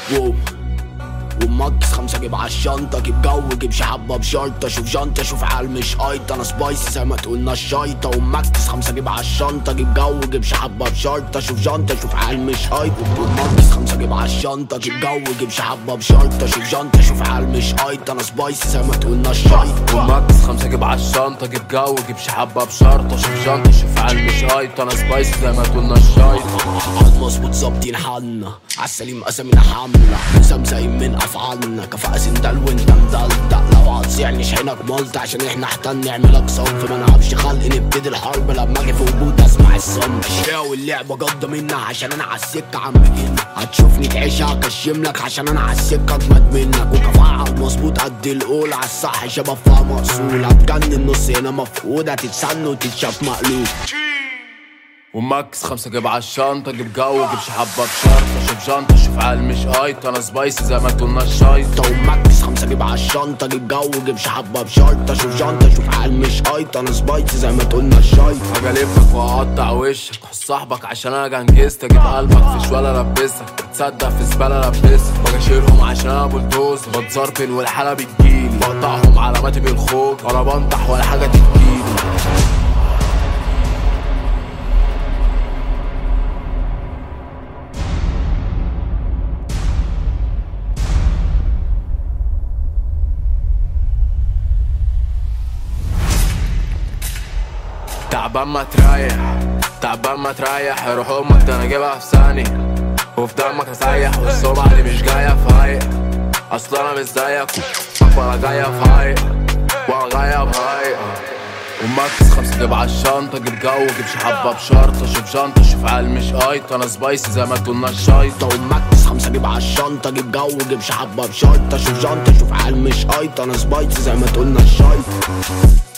واو ومكس خمسة جيب عالشنطة جيب جو جيب شحبة بشرطة شوف جنطة شوف عال مش قايطة أنا سبايسي زي ما تقولنا الشايطة ومكس خمسة جيب عالشنطة جيب جو جيب شحبة بشرطة شوف جنطة شوف عال مش قايطة ومكس خمسة جيب عالشنطة جيب جو جيب شحبة بشرطة شوف جنطة شوف عال مش قايطة أنا سبايسي زي ما تقولنا الشايطة وماكس خمسة جيب عالشنطة جيب جو جيب شحبة بشرطة شوف جنطة شوف عال مش قايطة أنا سبايسي زي ما تقولنا الشايطة حد مظبوط ظابطين حالنا عالسليم قسمنا حملة زمزايم من أفعالنا كفاءة سندال وانت مدلدق لو هتصيعني شحنك ملط عشان احنا احتن نعملك صنف ما نعرفش خلق نبتدي الحرب لما اجي في وجود اسمع الصمت الشاوي اللعبة جضة منها عشان انا عالسكة عم بجن هتشوفني تعيشها هكشم لك عشان انا عالسكة اجمد منك وكفاءة مظبوط قد القول عالصح شباب فيها مقصول هتجنن نص هنا مفقود هتتسن وتتشاف مقلوب وماكس خمسة جيب عالشنطة جيب جو جيب شحبة بشرطة شوف جنطة شوف عال مش قايطة أنا سبايسي زي ما تقولنا الشايطة شنطة ومكس خمسة جيب عالشنطة جيب جو جيب شحبة بشرطة شوف جنطة شوف عال مش قايطة أنا سبايسي زي ما تقولنا الشايطة حاجة الفك واقطع وشك حس صاحبك عشان انا جنجزت اجيب قلبك في شوالة البسك تصدق في زبالة لبسك باجي اشيلهم عشان انا بلدوز بتزربن والحالة بتجيلي بقطعهم علاماتي بالخوف ولا بنطح ولا حاجة تجيلي تعبان ما تريح تعبان ما تريح روح امك ده انا اجيبها في ثانية وفي دمك هسيح والسمعة دي مش جاية فايق اصل انا مش زيك ولا جاية فايق ولا جاية بهايق وماكس خمسة جيب عالشنطة جيب جو جيب شحبة بشرطة شوف جنطة شوف عال مش قايطة انا سبايسي زي ما تقولنا الشايطة شنطة ومكس خمسة جيب عالشنطة جيب جو جيب شحبة بشرطة شوف جنطة شوف عال مش قايطة أنا سبايسي زي ما تقولنا الشايطة